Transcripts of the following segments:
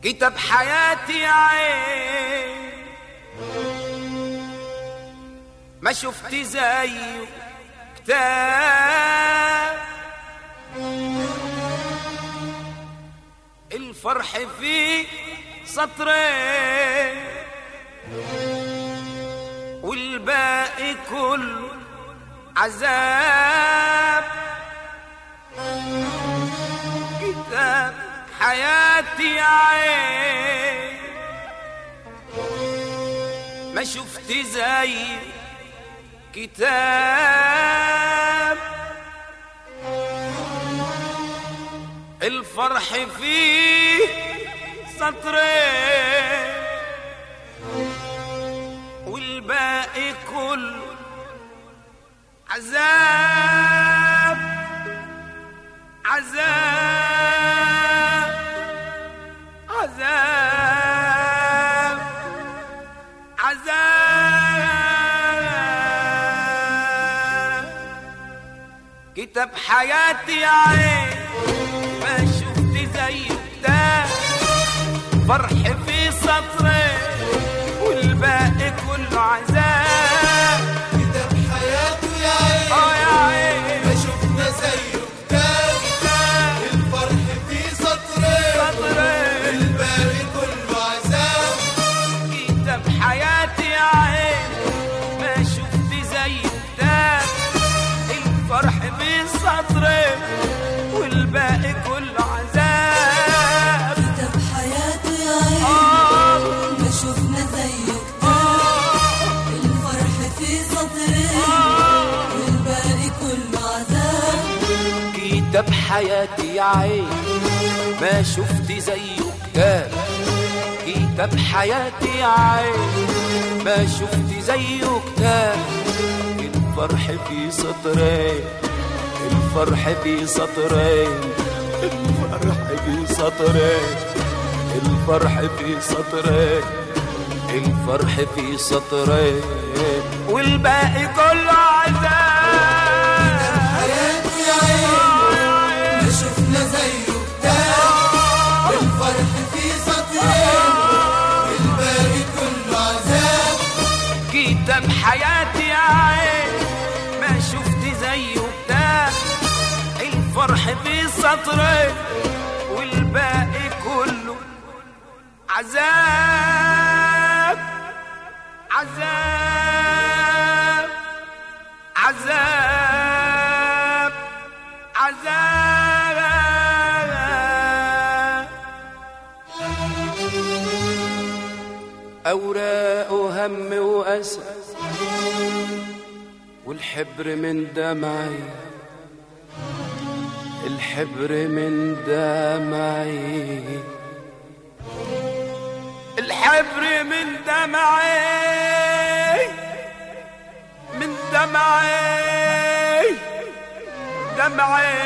كتاب حياتي عين ما شفت زيه كتاب الفرح فيه سطرين والباقي كله عذاب كتاب حياتي عين ما شفت زي كتاب الفرح فيه سطرين والباقي كله عذاب عذاب عذاب عذاب كتاب حياتي يا عين ما شفت زيه ده فرح في سطرين والباقي كله عذاب كتاب حياته يا عين اه يا عين ما شفنا زيه كتاب كتاب الفرح فيه سطرين سطرين الباقي كله عذاب كتاب حياتي يا عين ما شفت زي كتاب الفرح بين سطرين والباقي كله عذاب كتاب حياته يا عين آه ما شفنا زيه كتاب الفرح في سطرين والباقي كله عذاب كتاب حياتي يا عين ما شفت زيه كتاب كتاب حياتي يا عين ما شفت زيه كتاب الفرح في سطرين الفرح في سطرين الفرح في سطرين الفرح في سطرين الفرح في سطرين والباقي كله عذاب حياته يا عين ما شفنا زيه كتاب الفرح فيه سطرين الباقي كله عذاب كتاب حياتي يا عين ما شفت زيه بتاع الفرح في سطرين والباقي كله عذاب عذاب عذاب عذاب أوراق وهم وأسى والحبر من دمعي الحبر من دمعي الحبر من دمعي من دمعي دمعي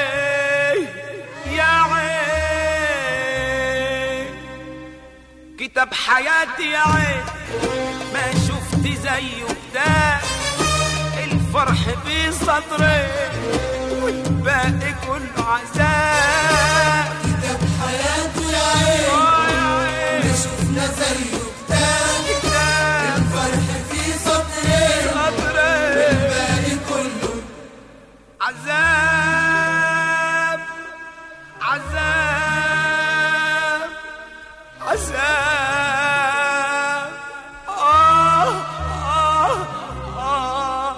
يا عين كتاب حياتي يا عين ما شفت زيه ده الفرح في صدري والباقي كله عذاب كتاب حياته يا عين آه يا عين ما شفنا زيه كتاب كتاب الفرح فيه سطرين صدري الباقي كله عذاب عذاب عذاب آه آه آه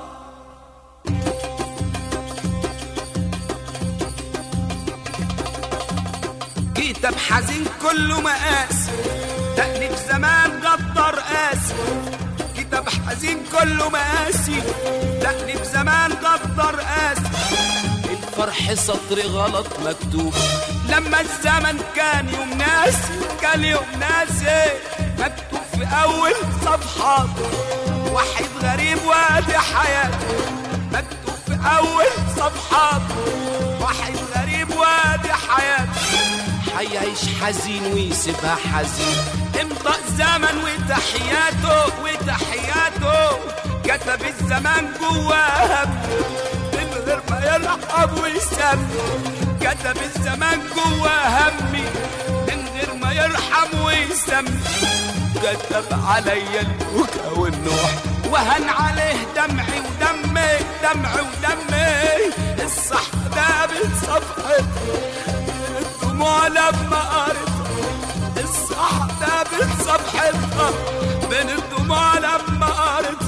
كتاب حزين كله مقاس تأليف زمان قدر قاسي كتاب حزين كله مقاسي تأليف زمان قدر قاسي الفرح سطر غلط مكتوب لما الزمن كان يوم ناسي كان يوم ناسي مكتوب في أول صفحات واحد غريب وادي حياته مكتوب في أول صفحات واحد غريب وادي حياته حيعيش حزين ويسيبها حزين امضى الزمن وتحياته وتحياته كتب الزمان جواها من غير ما يلعب ويسمي كتب الزمان جوا همي من غير ما يرحم ويسم كتب علي البكا والنوح وهن عليه دمعي ودمي دمعي ودمي الصح دابت صفحة الدموع لما قرت الصح دابت صفحتها بين الدموع لما قرت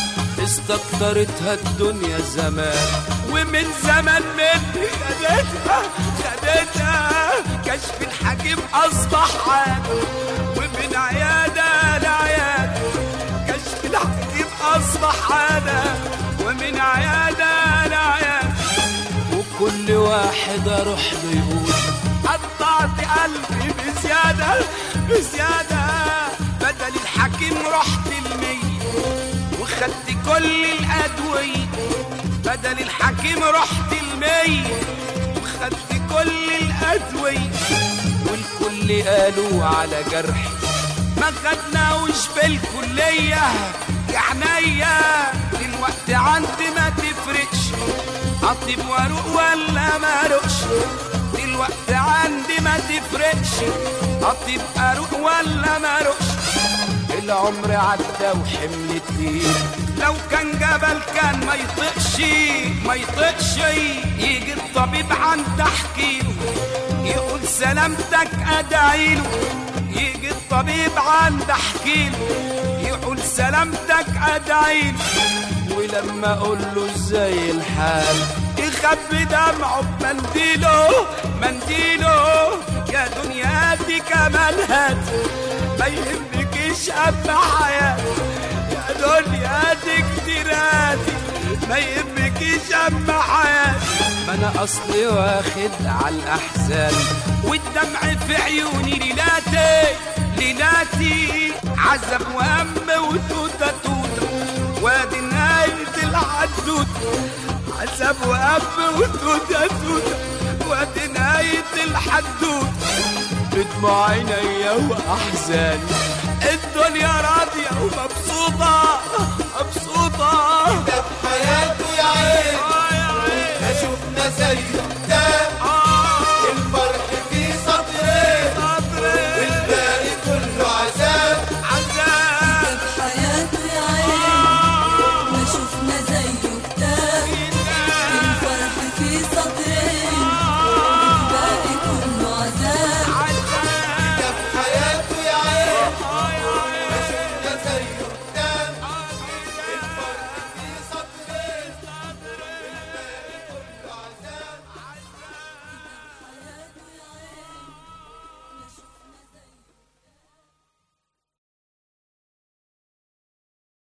استكترتها الدنيا زمان ومن زمان مني خدتها خدتها كشف الحكيم اصبح عادة ومن عيادة لعيادة كشف الحكيم اصبح عادة ومن عيادة لعيادة وكل واحد اروح له يقول قطعت قلبي بزيادة بزيادة بدل الحكيم رحت المية وخدت كل الأدوية بدل الحكيم رحت المية وخدت كل الأدوية والكل قالوا على جرحي ما خدناوش بالكلية يا عينيا الوقت عندي ما تفرقش أطيب واروق ولا ما اروقش الوقت عندي ما تفرقش أطيب اروق ولا ما اروقش العمر عدى وحمل تقيل لو كان جبل كان ما يطقش ما يطقش يجي الطبيب عن تحكيله يقول سلامتك ادعيله يجي الطبيب عن تحكيله يقول سلامتك ادعيله ولما اقول له ازاي الحال يخبي دمعه بمنديله منديله يا دنيا دي كمان هات ما يهمكش اما حياتي يا دنيا دي كتيراتي ما يهمكش اما حياتي ما انا اصلي واخد على الاحزان والدمع في عيوني ليلاتي ليلاتي عذب وهم وتوته توته وادي نهاية الحدوته عذب وهم وتوته توته وادي نهاية الحدوته بدموع عينيا واحزاني الدنيا راضية ومبسوطة مبسوطة